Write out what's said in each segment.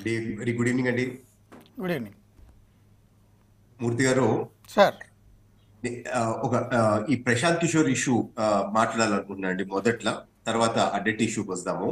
అండి very good evening అండి good evening Murthy garu sir ఆ, ఒక ఆ, ఈ ప్రశాంత్ కిషోర్ ఇష్యూ మాట్లాడాలనుకున్నా అండి మొదట్లో తర్వాత అడ్డెట్ ఇష్యూకి వస్తాము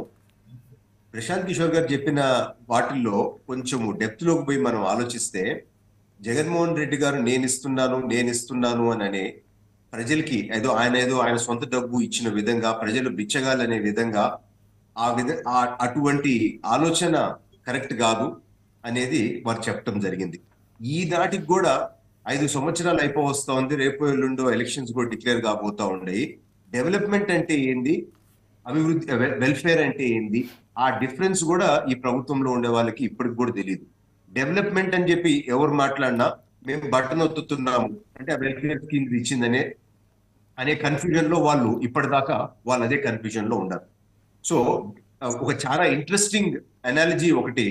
ప్రశాంత్ కిషోర్ గారు చెప్పిన వాటిల్లో కొంచెము డెప్త్ లోకి పోయి మనం ఆలోచిస్తే జగన్మోహన్ రెడ్డి గారు నేను ఇస్తున్నాను నేను ఇస్తున్నాను అని అనే ప్రజలకి ఏదో ఆయన ఏదో ఆయన సొంత డబ్బు ఇచ్చిన విధంగా ప్రజలు బిచ్చగాలనే విధంగా ఆ విధ ఆ- అటువంటి ఆలోచన కరెక్ట్ కాదు అనేది వారు చెప్పడం జరిగింది ఈ నాటికి కూడా ఐదు సంవత్సరాలు అయిపో వస్తా ఉంది రేపు ఎల్లుండో ఎలక్షన్స్ కూడా డిక్లేర్ కాబోతా ఉన్నాయి డెవలప్మెంట్ అంటే ఏంది అభివృద్ధి వె- వెల్ఫేర్ అంటే ఏంది ఆ డిఫరెన్స్ కూడా ఈ ప్రభుత్వంలో ఉండే వాళ్ళకి ఇప్పటికి కూడా తెలియదు డెవలప్మెంట్ అని చెప్పి ఎవరు మాట్లాడినా మేము బట్టను ఒత్తుతున్నాము అంటే ఆ వెల్ఫేర్ స్కీమ్ ఇచ్చిందనే అనే కన్ఫ్యూజన్ లో వాళ్ళు ఇప్పటిదాకా వాళ్ళు అదే కన్ఫ్యూజన్ లో ఉన్నారు సో ఆ, ఒక చాలా ఇంట్రెస్టింగ్ అనాలజీ ఒకటి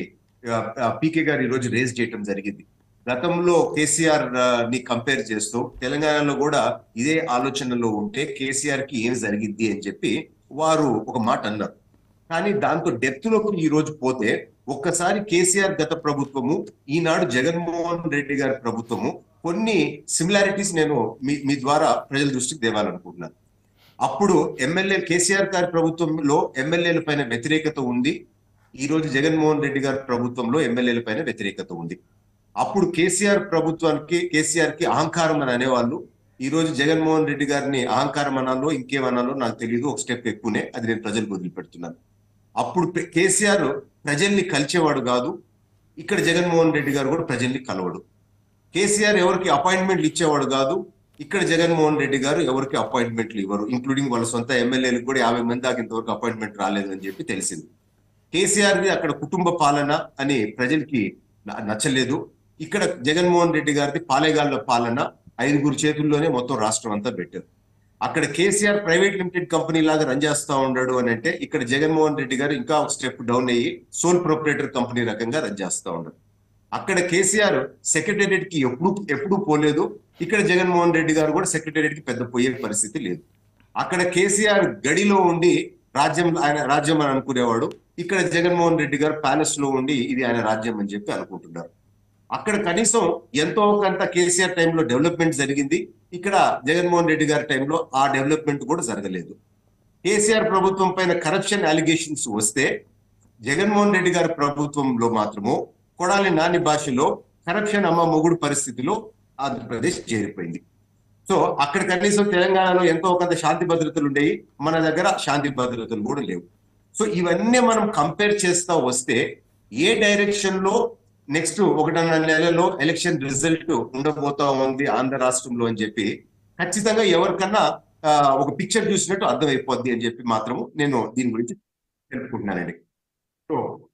పీకే గారు ఈ రోజు రేజ్ చేయటం జరిగింది గతంలో కేసీఆర్ ఆ, ని కంపేర్ చేస్తూ తెలంగాణలో కూడా ఇదే ఆలోచనలో ఉంటే కేసీఆర్ కి ఏం జరిగింది అని చెప్పి వారు ఒక మాట అన్నారు కానీ దాంతో డెప్త్ లోకి ఈ రోజు పోతే ఒక్కసారి కేసీఆర్ గత ప్రభుత్వము ఈనాడు జగన్మోహన్ రెడ్డి గారి ప్రభుత్వము కొన్ని సిమిలారిటీస్ నేను మీ మీ ద్వారా ప్రజల దృష్టికి తేవాలనుకుంటున్నాను అప్పుడు ఎమ్మెల్యే కేసీఆర్ గారి ప్రభుత్వంలో ఎమ్మెల్యేల పైన వ్యతిరేకత ఉంది ఈ రోజు జగన్మోహన్ రెడ్డి గారి ప్రభుత్వంలో ఎమ్మెల్యేల పైన వ్యతిరేకత ఉంది అప్పుడు కేసీఆర్ ప్రభుత్వానికి కేసీఆర్ కి అహంకారం అని అనేవాళ్ళు ఈ రోజు జగన్మోహన్ రెడ్డి గారిని అహంకారం అనాలో ఇంకేమనాలో నాకు తెలియదు ఒక స్టెప్ ఎక్కువనే అది నేను ప్రజలకు వదిలిపెడుతున్నాను అప్పుడు పె- కేసీఆర్ ప్రజల్ని కలిచేవాడు కాదు ఇక్కడ జగన్మోహన్ రెడ్డి గారు కూడా ప్రజల్ని కలవడు కేసీఆర్ ఎవరికి అపాయింట్మెంట్లు ఇచ్చేవాడు కాదు ఇక్కడ జగన్మోహన్ రెడ్డి గారు ఎవరికి అపాయింట్మెంట్లు ఇవ్వరు ఇంక్లూడింగ్ వాళ్ళ సొంత ఎమ్మెల్యేలకు కూడా యాభై మంది దాకా ఇంతవరకు అపాయింట్మెంట్ రాలేదు అని చెప్పి తెలిసింది కేసీఆర్ ది అక్కడ కుటుంబ పాలన అని ప్రజలకి న- నచ్చలేదు ఇక్కడ జగన్మోహన్ రెడ్డి గారిది పాలేగాళ్ళ పాలన ఐదుగురు చేతుల్లోనే మొత్తం రాష్ట్రం అంతా పెట్టారు అక్కడ కేసీఆర్ ప్రైవేట్ లిమిటెడ్ కంపెనీ లాగా రన్ చేస్తా ఉన్నాడు అని అంటే ఇక్కడ జగన్మోహన్ రెడ్డి గారు ఇంకా ఒక స్టెప్ డౌన్ అయ్యి సోల్ ప్రొపరేటర్ కంపెనీ రకంగా రన్ చేస్తా ఉన్నాడు అక్కడ కేసీఆర్ సెక్రటేరియట్ కి ఎప్పుడు ఎప్పుడు పోలేదు ఇక్కడ జగన్మోహన్ రెడ్డి గారు కూడా సెక్రటేరియట్ కి పెద్ద పోయే పరిస్థితి లేదు అక్కడ కేసీఆర్ గడిలో ఉండి రాజ్యం ఆయన రాజ్యం అని అనుకునేవాడు ఇక్కడ జగన్మోహన్ రెడ్డి గారు ప్యాలెస్ లో ఉండి ఇది ఆయన రాజ్యం అని చెప్పి అనుకుంటున్నారు అక్కడ కనీసం ఎంతో కొంత కేసీఆర్ టైంలో డెవలప్మెంట్ జరిగింది ఇక్కడ జగన్మోహన్ రెడ్డి గారి టైంలో ఆ డెవలప్మెంట్ కూడా జరగలేదు కేసీఆర్ ప్రభుత్వం పైన కరప్షన్ అలిగేషన్స్ వస్తే జగన్మోహన్ రెడ్డి గారి ప్రభుత్వంలో మాత్రము కొడాలి నాని భాషలో కరప్షన్ అమ్మ మొగుడు పరిస్థితిలో ఆంధ్రప్రదేశ్ చేరిపోయింది సో అక్కడ కనీసం తెలంగాణలో ఎంతో కొంత శాంతి భద్రతలు ఉండేవి మన దగ్గర శాంతి భద్రతలు కూడా లేవు సో ఇవన్నీ మనం కంపేర్ చేస్తా వస్తే ఏ డైరెక్షన్ లో నెక్స్ట్ ఒకటిన్నర నెలలో ఎలక్షన్ రిజల్ట్ ఉండబోతా ఉంది ఆంధ్ర రాష్ట్రంలో అని చెప్పి ఖచ్చితంగా ఎవరికన్నా ఆ, ఒక పిక్చర్ చూసినట్టు అర్థమైపోద్ది అని చెప్పి మాత్రము నేను దీని గురించి తెలుపుకుంటున్నానండి సో